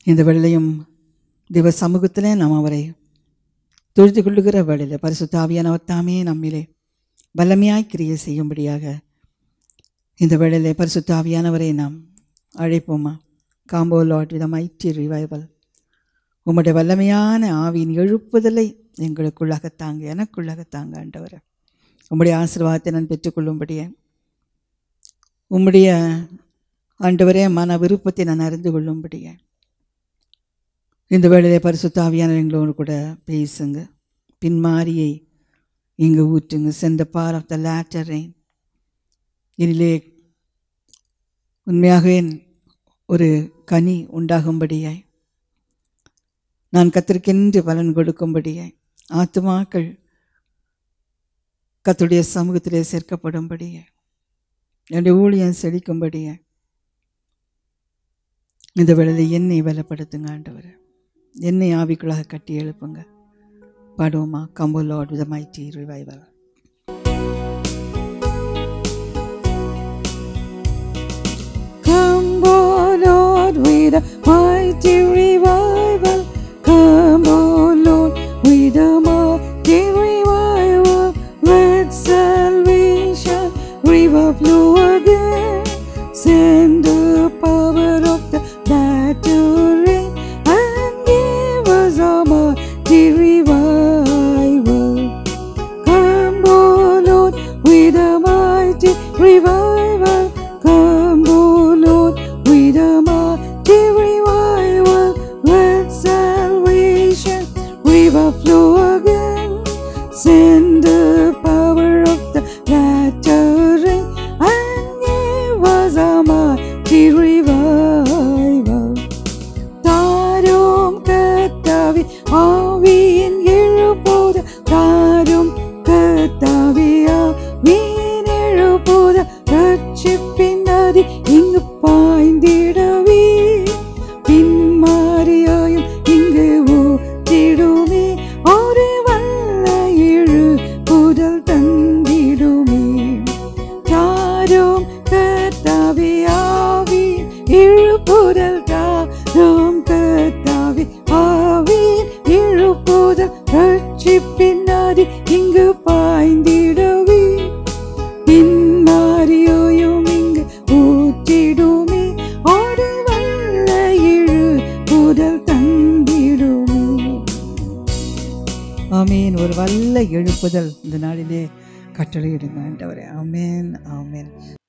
இந்த வேளையிலையும் தேவ சமூகத்திலே நாம் அவரை தொழுது கொள்ளுகிற வேளையில் பரிசுத்தாவியானவர் தாமே நம்மிலே வல்லமையாய் கிரியை செய்யும்படியாக இந்த வேளையிலே பரிசுத்தாவியானவரை நாம் அழைப்போமா come O Lord with mighty revival உம்முடைய வல்லமையான ஆவியின் எழுப்புதலை எங்களுக்குள்ளாக தாங்க எனக்குள்ளாக தாங்க ஆண்டவரை உம்முடைய ஆசீர்வாதத்தை நான் பெற்றுக்கொள்ளும்படியே உம்முடைய ஆண்டவரே மன விருப்பத்தை நான் அறிந்து கொள்ளும்படியே இந்த வேளையிலே பரிசுத்தாவியான எங்களோடு கூட பேசுங்க பின்மாரியை இங்கு ஊற்றுங்க சென்ற pour of the latter rain இதிலே உண்மையாகவே ஒரு கனி உண்டாகும்படியாய் நான் கத்திருக்கென்று பலன் கொடுக்கும்படியாய் ஆத்துமாக்கள் கத்துடைய சமூகத்திலே சேர்க்கப்படும்படியாய் என்னுடைய ஊழியம் செழிக்கும்படியாய் இந்த வேளையில் என்னை பலப்படுத்துங்க ஆண்டவர் என்னை ஆவிக்குள்ளாக கட்டி எழுப்புங்க பாடுவோமா come O Lord with mighty revival Come, O Lord, with a mighty revival. Come, O Lord, with a mighty revival. Let salvation river flow again. Send the power of the latter rain and give us a mighty revival. Come, O Lord, with a mighty revival. Come, O Lord, with a mighty revival. Let salvation river flow again. Send the power of the latter rain and give us a mighty revival. தாரும் கத்தாவி ஆவியின் எழுபோத தாரும் கத்தாவி ஆவியின் எழுபோத ரட்சிப்பின் நதி இங்கு பாய்ந்திடவே பின்மாறியாயும் இங்கு ஊற்றிடுமே ஒரு வல்ல எழு புதல் தந்திடுமே தாரும் கத்தாவி ஆவி இழுப்புதல் தாரும் கத்தாவி ஆவி இழுப்புதல் ரட்சிப்பின் நதி இங்கு பாய்ந்திடவே பின்மாறியோயும் இங்கு ஊற்றிடுமே ஒரு வல்ல இழு புதல் தந்திடுமே ஆமீன் ஒரு வல்ல எழுப்புதல் இந்த நாளிலே கட்டளையிடுங்க ஆண்டவரே ஆமேன் ஆமேன்